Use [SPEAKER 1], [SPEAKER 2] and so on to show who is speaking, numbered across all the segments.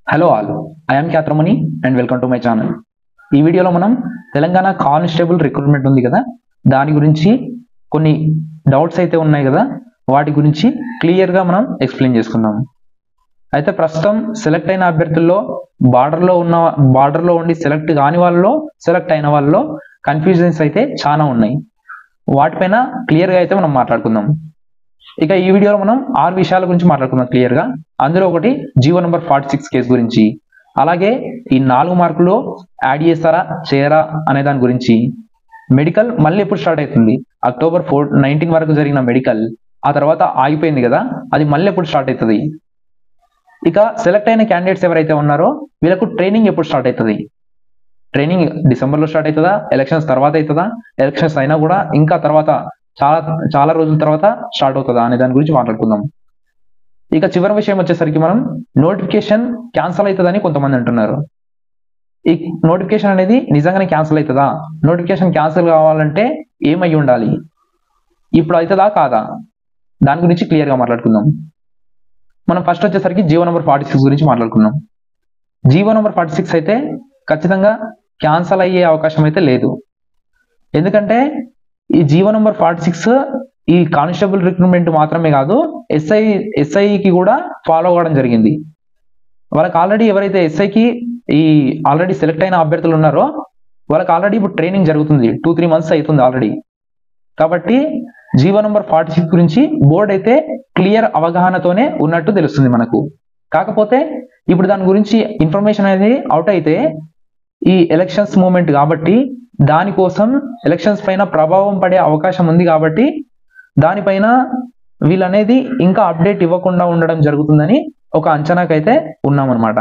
[SPEAKER 1] hello all I'm Kyathramani and welcome to my channel ఈ వీడియోలో మనం తెలంగాణ కానిస్టేబుల్ రిక్రూట్మెంట్ ఉంది కదా దాని గురించి కొన్ని డౌట్స్ అయితే ఉన్నాయి కదా వాటి గురించి క్లియర్గా మనం ఎక్స్ప్లెయిన్ చేసుకుందాం అయితే ప్రస్తుతం సెలెక్ట్ అయిన అభ్యర్థుల్లో బార్డర్లో ఉన్న బార్డర్లో ఉండి సెలెక్ట్ కాని వాళ్ళలో సెలెక్ట్ అయిన వాళ్ళలో కన్ఫ్యూజన్స్ అయితే చాలా ఉన్నాయి వాటిపైన క్లియర్గా అయితే మనం మాట్లాడుకుందాం ఇక ఈ వీడియోలో మనం ఆరు విషయాల గురించి మాట్లాడుకుందాం క్లియర్గా అందులో ఒకటి GO number forty six case గురించి అలాగే ఈ నాలుగు మార్కులు యాడ్ చేస్తారా చేయరా అనే దాని గురించి మెడికల్ మళ్ళీ ఎప్పుడు స్టార్ట్ అవుతుంది అక్టోబర్ ఫోర్ నైన్టీన్ వరకు జరిగిన మెడికల్ ఆ తర్వాత ఆగిపోయింది కదా అది మళ్ళీ ఎప్పుడు స్టార్ట్ అవుతుంది ఇక సెలెక్ట్ అయిన క్యాండిడేట్స్ ఎవరైతే ఉన్నారో వీళ్ళకు ట్రైనింగ్ ఎప్పుడు స్టార్ట్ అవుతుంది ట్రైనింగ్ డిసెంబర్లో స్టార్ట్ అవుతుందా ఎలక్షన్స్ తర్వాత అవుతుందా ఎలక్షన్స్ అయినా కూడా ఇంకా తర్వాత చాలా చాలా రోజుల తర్వాత స్టార్ట్ అవుతుందా అనే దాని గురించి మాట్లాడుకుందాం ఇక చివరి విషయం వచ్చేసరికి మనం నోటిఫికేషన్ క్యాన్సిల్ అవుతుందని కొంతమంది అంటున్నారు ఈ నోటిఫికేషన్ అనేది నిజంగానే క్యాన్సిల్ అవుతుందా నోటిఫికేషన్ క్యాన్సిల్ కావాలంటే ఏమై ఉండాలి ఇప్పుడు అవుతుందా కాదా దాని గురించి క్లియర్గా మాట్లాడుకుందాం మనం ఫస్ట్ వచ్చేసరికి జీవో నెంబర్ ఫార్టీ సిక్స్ గురించి మాట్లాడుకుందాం జీవో నెంబర్ ఫార్టీ సిక్స్ అయితే ఖచ్చితంగా క్యాన్సల్ అయ్యే అవకాశం అయితే లేదు ఎందుకంటే ఈ జీవో నెంబర్ ఫార్టీ సిక్స్ ఈ కానిస్టేబుల్ రిక్రూట్మెంట్ మాత్రమే కాదు ఎస్ఐ ఎస్ఐకి కూడా ఫాలో అవ్వడం జరిగింది వాళ్ళకి ఆల్రెడీ ఎవరైతే ఎస్ఐకి ఈ ఆల్రెడీ సెలెక్ట్ అయిన అభ్యర్థులు ఉన్నారో వాళ్ళకి ఆల్రెడీ ఇప్పుడు ట్రైనింగ్ జరుగుతుంది టూ త్రీ మంత్స్ అవుతుంది ఆల్రెడీ కాబట్టి జీవో నెంబర్ ఫార్టీ సిక్స్ గురించి బోర్డు అయితే క్లియర్ అవగాహనతోనే ఉన్నట్టు తెలుస్తుంది మనకు కాకపోతే ఇప్పుడు దాని గురించి ఇన్ఫర్మేషన్ అనేది అవుట్ అయితే ఈ ఎలక్షన్స్ మూమెంట్ కాబట్టి దానికోసం ఎలక్షన్స్ పైన ప్రభావం పడే అవకాశం ఉంది కాబట్టి దానిపైన వీళ్ళనేది ఇంకా అప్డేట్ ఇవ్వకుండా ఉండడం జరుగుతుందని ఒక అంచనాకైతే ఉన్నామన్నమాట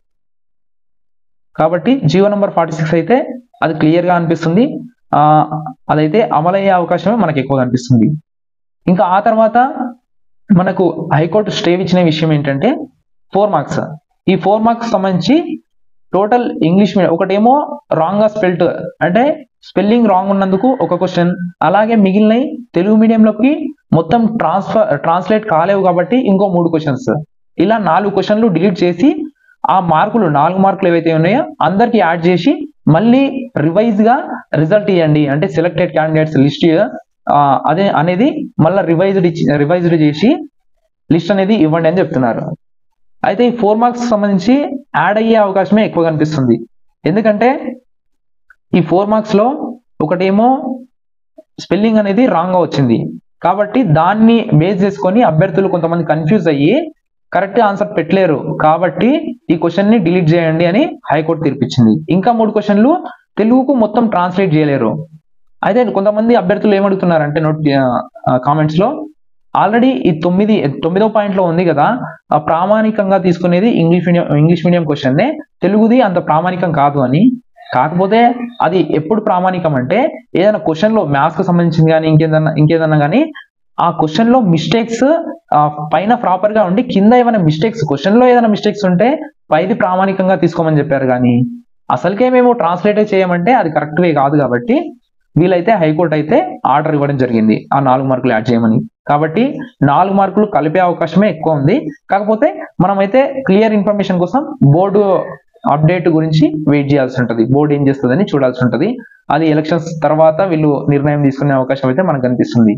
[SPEAKER 1] కాబట్టి జియో నెంబర్ ఫార్టీ సిక్స్ అయితే అది క్లియర్గా అనిపిస్తుంది ఆ, అదైతే అమలయ్యే అవకాశమే మనకు ఎక్కువగా అనిపిస్తుంది ఇంకా ఆ తర్వాత మనకు హైకోర్టు స్టే ఇచ్చిన విషయం ఏంటంటే ఫోర్ మార్క్స్ ఈ ఫోర్ మార్క్స్ సంబంధించి టోటల్ ఇంగ్లీష్ మీడియం ఒకటేమో రాంగ్ గా స్పెల్ట్ అంటే స్పెల్లింగ్ రాంగ్ ఉన్నందుకు ఒక క్వశ్చన్ అలాగే మిగిలినవి తెలుగు మీడియంలోకి మొత్తం ట్రాన్స్ఫర్ ట్రాన్స్లేట్ కాలేవు కాబట్టి ఇంకో మూడు క్వశ్చన్స్ ఇలా నాలుగు క్వశ్చన్లు డిలీట్ చేసి ఆ మార్కులు నాలుగు మార్కులు ఏవైతే ఉన్నాయో అందరికి యాడ్ చేసి మళ్ళీ రివైజ్ గా రిజల్ట్ ఇవ్వండి అంటే సెలెక్టెడ్ క్యాండిడేట్స్ లిస్ట్ అదే అనేది మళ్ళీ రివైజ్డ్ ఇచ్చి రివైజ్డ్ చేసి లిస్ట్ అనేది ఇవ్వండి అని చెప్తున్నారు అయితే ఈ ఫోర్ మార్క్స్ సంబంధించి యాడ్ అయ్యే అవకాశమే ఎక్కువ కనిపిస్తుంది ఎందుకంటే ఈ ఫోర్ మార్క్స్ లో ఒకటేమో స్పెల్లింగ్ అనేది రాంగ్ గా వచ్చింది కాబట్టి దాన్ని బేస్ చేసుకొని అభ్యర్థులు కొంతమంది కన్ఫ్యూజ్ అయ్యి కరెక్ట్ ఆన్సర్ పెట్టలేరు కాబట్టి ఈ క్వశ్చన్ ని డిలీట్ చేయండి అని హైకోర్టు తీర్పిచ్చింది ఇంకా మూడు క్వశ్చన్లు తెలుగుకు మొత్తం ట్రాన్స్లేట్ చేయలేరు అయితే కొంతమంది అభ్యర్థులు ఏమడుగుతున్నారంటే నోట్ కామెంట్స్ లో ఆల్రెడీ ఈ తొమ్మిది తొమ్మిదో పాయింట్ లో ఉంది కదా ఆ ప్రామాణికంగా తీసుకునేది English medium English medium question తెలుగుది అంత ప్రామాణికం కాదు అని కాకపోతే అది ఎప్పుడు ప్రామాణికం అంటే ఏదైనా క్వశ్చన్ లో మ్యాథ్స్ కు సంబంధించింది కానీ ఇంకేదన్నా ఇంకేదన్నా కానీ ఆ క్వశ్చన్ లో మిస్టేక్స్ పైన ప్రాపర్ గా ఉండి కింద ఏమైనా మిస్టేక్స్ క్వశ్చన్ లో ఏదైనా మిస్టేక్స్ ఉంటే పైది ప్రామాణికంగా తీసుకోమని చెప్పారు కానీ అసలుకే మేము ట్రాన్స్లేట్ చేయమంటే అది కరెక్ట్ వే కాదు కాబట్టి వీలైతే హైకోర్టు అయితే ఆర్డర్ ఇవ్వడం జరిగింది ఆ నాలుగు మార్కులు యాడ్ చేయమని కాబట్టి నాలుగు మార్కులు కలిపే అవకాశమే ఎక్కువ ఉంది కాకపోతే మనమైతే క్లియర్ ఇన్ఫర్మేషన్ కోసం బోర్డు అప్డేట్ గురించి వెయిట్ చేయాల్సి ఉంటుంది బోర్డు ఏం చేస్తుందని చూడాల్సి ఉంటుంది అది ఎలక్షన్స్ తర్వాత వీళ్ళు నిర్ణయం తీసుకునే అవకాశం అయితే మనకు కనిపిస్తుంది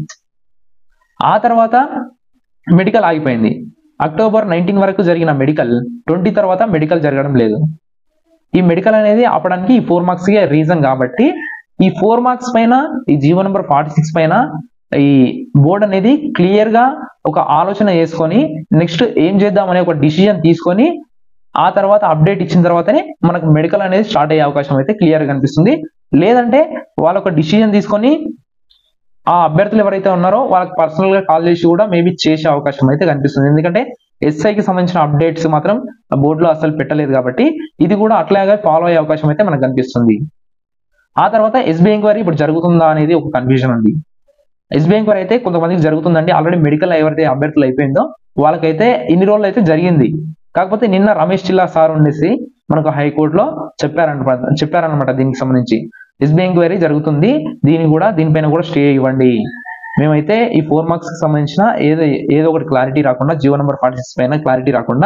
[SPEAKER 1] ఆ తర్వాత మెడికల్ ఆగిపోయింది అక్టోబర్ నైన్టీన్ వరకు జరిగిన మెడికల్ ట్వంటీ తర్వాత మెడికల్ జరగడం లేదు ఈ మెడికల్ అనేది ఆపడానికి ఈ ఫోర్ మార్క్స్ రీజన్ కాబట్టి ఈ ఫోర్ మార్క్స్ పైన ఈ జీవో నెంబర్ ఫార్టీ సిక్స్ పైన ఈ బోర్డ్ అనేది క్లియర్ గా ఒక ఆలోచన చేసుకొని నెక్స్ట్ ఏం చేద్దాం అనే ఒక డిసిజన్ తీసుకొని ఆ తర్వాత అప్డేట్ ఇచ్చిన తర్వాతనే మనకు మెడికల్ అనేది స్టార్ట్ అయ్యే అవకాశం అయితే క్లియర్ గా కనిపిస్తుంది లేదంటే వాళ్ళ ఒక డిసిజన్ తీసుకొని ఆ అభ్యర్థులు ఎవరైతే ఉన్నారో వాళ్ళకి పర్సనల్ గా కాల్ చేసి కూడా మేబీ చేసే అవకాశం అయితే కనిపిస్తుంది ఎందుకంటే ఎస్ఐకి సంబంధించిన అప్డేట్స్ మాత్రం బోర్డులో అసలు పెట్టలేదు కాబట్టి ఇది కూడా అట్లాగే ఫాలో అయ్యే అవకాశం అయితే మనకు కనిపిస్తుంది ఆ తర్వాత ఎస్బీఐ ఎంక్వైరీ ఇప్పుడు జరుగుతుందా అనేది ఒక కన్ఫ్యూజన్ ఉంది ఎస్బీఐ ఎంక్వైరీ అయితే కొంతమందికి జరుగుతుందండి ఆల్రెడీ మెడికల్ ఎవరైతే అభ్యర్థులు అయిపోయిందో వాళ్ళకైతే ఇన్ని రోజులు అయితే జరిగింది కాకపోతే నిన్న రమేష్ చిల్లా సార్ ఉండేసి మనకు హైకోర్టులో చెప్పారనమాట చెప్పారనమాట దీనికి సంబంధించి ఎస్బీఐ ఎంక్వైరీ జరుగుతుంది దీని కూడా దీనిపైన కూడా స్టే ఇవ్వండి మేమైతే ఈ ఫోర్ మార్క్స్ కి సంబంధించిన ఏదో ఏదో ఒకటి క్లారిటీ రాకుండా జియో నెంబర్ ఫార్టీ సిక్స్ పైన క్లారిటీ రాకుండా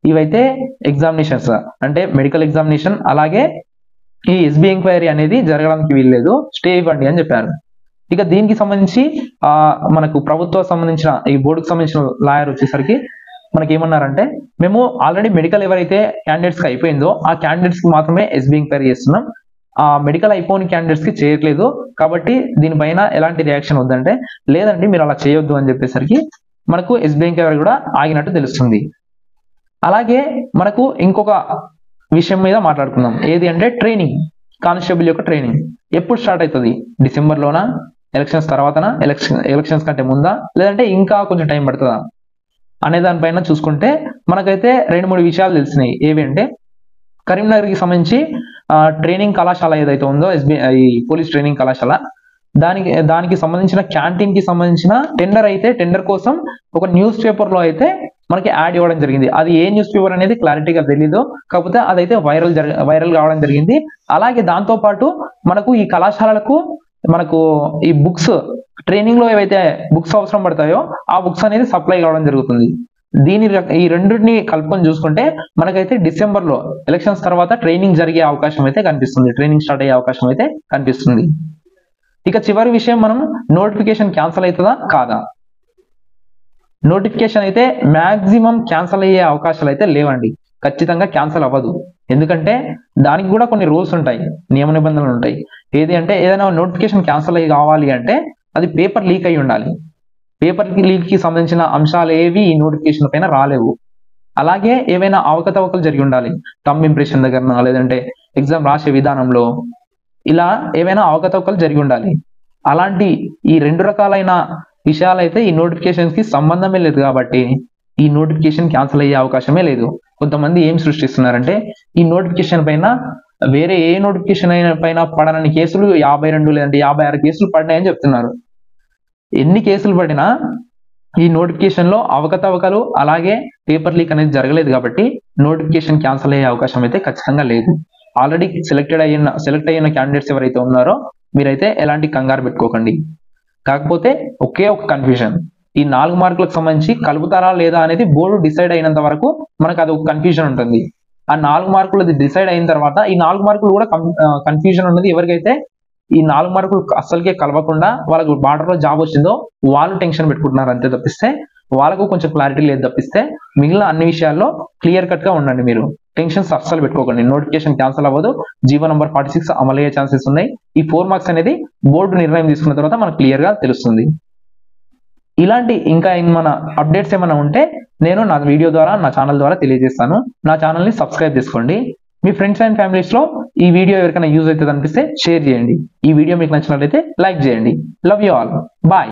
[SPEAKER 1] ఇవైతే ఎగ్జామినేషన్స్ అంటే మెడికల్ ఎగ్జామినేషన్ అలాగే ఈ ఎస్బీ ఎంక్వైరీ అనేది జరగడానికి వీల్లేదు స్టే ఇవ్వండి అని చెప్పారు ఇక దీనికి సంబంధించి ఆ మనకు ప్రభుత్వం సంబంధించిన ఈ బోర్డుకు సంబంధించిన లాయర్ వచ్చేసరికి మనకి ఏమన్నారంటే మేము ఆల్రెడీ మెడికల్ ఎవరైతే క్యాండిడేట్స్ కి అయిపోయిందో ఆ క్యాండిడేట్స్ కి మాత్రమే ఎస్బీ ఎంక్వైరీ చేస్తున్నాం ఆ మెడికల్ అయిపోని క్యాండిడేట్స్ కి చేయట్లేదు కాబట్టి దీనిపైన ఎలాంటి రియాక్షన్ వద్దంటే లేదండి మీరు అలా చేయొద్దు అని చెప్పేసరికి మనకు ఎస్బీ ఎంక్వైరీ కూడా ఆగినట్టు తెలుస్తుంది అలాగే మనకు ఇంకొక విషయం మీద మాట్లాడుకుందాం ఏది అంటే ట్రైనింగ్ కానిస్టేబుల్ యొక్క ట్రైనింగ్ ఎప్పుడు స్టార్ట్ అవుతుంది డిసెంబర్లోనా ఎలక్షన్స్ తర్వాతనా ఎలక్షన్ ఎలక్షన్స్ కంటే ముందా లేదంటే ఇంకా కొంచెం టైం పడుతుందా అనే దానిపైన చూసుకుంటే మనకైతే రెండు మూడు విషయాలు తెలిసినాయి ఏవి అంటే కరీంనగర్కి సంబంధించి ట్రైనింగ్ కళాశాల ఏదైతే ఉందో ఎస్బి ఈ పోలీస్ ట్రైనింగ్ కళాశాల దానికి దానికి సంబంధించిన క్యాంటీన్ కి సంబంధించిన టెండర్ అయితే టెండర్ కోసం ఒక న్యూస్ పేపర్ లో అయితే మనకి యాడ్ ఇవ్వడం జరిగింది అది ఏ న్యూస్ పేపర్ అనేది క్లారిటీగా తెలీదు కాకపోతే అదైతే వైరల్ జరి వైరల్ కావడం జరిగింది అలాగే దాంతో పాటు మనకు ఈ కళాశాలలకు మనకు ఈ బుక్స్ ట్రైనింగ్ లో ఏవైతే బుక్స్ అవసరం పడతాయో ఆ బుక్స్ అనేది సప్లై కావడం జరుగుతుంది దీని రక- ఈ రెండింటిని కలుపుకొని చూసుకుంటే మనకైతే డిసెంబర్ లో ఎలక్షన్స్ తర్వాత ట్రైనింగ్ జరిగే అవకాశం అయితే కనిపిస్తుంది ట్రైనింగ్ స్టార్ట్ అయ్యే అవకాశం అయితే కనిపిస్తుంది ఇక చివరి విషయం మనం నోటిఫికేషన్ క్యాన్సిల్ అవుతుందా కాదా నోటిఫికేషన్ అయితే మాక్సిమం క్యాన్సిల్ అయ్యే అవకాశాలు అయితే లేవండి ఖచ్చితంగా క్యాన్సిల్ అవ్వదు ఎందుకంటే దానికి కూడా కొన్ని రూల్స్ ఉంటాయి నియమ నిబంధనలు ఉంటాయి ఏది అంటే ఏదైనా నోటిఫికేషన్ క్యాన్సిల్ అయ్యి కావాలి అంటే అది పేపర్ లీక్ అయి ఉండాలి పేపర్ లీక్ కి సంబంధించిన అంశాలు ఏవి ఈ నోటిఫికేషన్ పైన రాలేవు అలాగే ఏవైనా అవకతవకలు జరిగి ఉండాలి టమ్ ఇంప్రెషన్ దగ్గర లేదంటే ఎగ్జామ్ రాసే విధానంలో ఇలా ఏవైనా అవకతవకలు జరిగి ఉండాలి అలాంటి ఈ రెండు రకాలైన విషయాలైతే ఈ నోటిఫికేషన్స్ కి సంబంధమే లేదు కాబట్టి ఈ నోటిఫికేషన్ క్యాన్సిల్ అయ్యే అవకాశమే లేదు కొంతమంది ఏం సృష్టిస్తున్నారంటే ఈ నోటిఫికేషన్ పైన వేరే ఏ నోటిఫికేషన్ అయిన పైన పడనని కేసులు యాభై రెండు లేదంటే యాభై ఆరు కేసులు పడినాయని చెప్తున్నారు ఎన్ని కేసులు పడినా ఈ నోటిఫికేషన్ లో అవకతవకలు అలాగే పేపర్ లీక్ అనేది జరగలేదు కాబట్టి నోటిఫికేషన్ క్యాన్సిల్ అయ్యే అవకాశం అయితే ఖచ్చితంగా లేదు ఆల్రెడీ సెలెక్టెడ్ అయిన సెలెక్ట్ అయిన క్యాండిడేట్స్ ఎవరైతే ఉన్నారో మీరైతే ఎలాంటి కంగారు పెట్టుకోకండి కాకపోతే ఒకే ఒక కన్ఫ్యూజన్ ఈ నాలుగు మార్కులకు సంబంధించి కలుపుతారా లేదా అనేది బోర్డు డిసైడ్ అయినంత వరకు మనకు అది ఒక కన్ఫ్యూజన్ ఉంటుంది ఆ నాలుగు మార్కులు డిసైడ్ అయిన తర్వాత ఈ నాలుగు మార్కులు కూడా కన్ఫ్యూజన్ ఉన్నది ఎవరికైతే ఈ నాలుగు మార్కులు అస్సలకే కలవకుండా వాళ్ళకు బార్డర్ లో జాబ్ వచ్చిందో వాళ్ళు టెన్షన్ పెట్టుకుంటున్నారు అంతే తప్పిస్తే వాళ్ళకు కొంచెం క్లారిటీ లేదు తప్పిస్తే మిగిలిన అన్ని విషయాల్లో క్లియర్ కట్ గా ఉండండి మీరు టెన్షన్స్ అస్సలు పెట్టుకోకండి నోటిఫికేషన్ క్యాన్సిల్ అవ్వదు జీవో నంబర్ ఫార్టీ సిక్స్ అమలయ్యే ఛాన్సెస్ ఉన్నాయి ఈ ఫోర్ మార్క్స్ అనేది బోర్డు నిర్ణయం తీసుకున్న తర్వాత మనకు క్లియర్ గా తెలుస్తుంది ఇలాంటి ఇంకా మన అప్డేట్స్ ఏమైనా ఉంటే నేను నా వీడియో ద్వారా నా ఛానల్ ద్వారా తెలియజేస్తాను నా ఛానల్ ని సబ్స్క్రైబ్ చేసుకోండి మీ ఫ్రెండ్స్ అండ్ ఫ్యామిలీస్ లో ఈ వీడియో ఎవరికైనా యూజ్ అవుతుంది అనిపిస్తే షేర్ చేయండి ఈ వీడియో మీకు నచ్చినట్లయితే లైక్ చేయండి లవ్ యూ ఆల్ బాయ్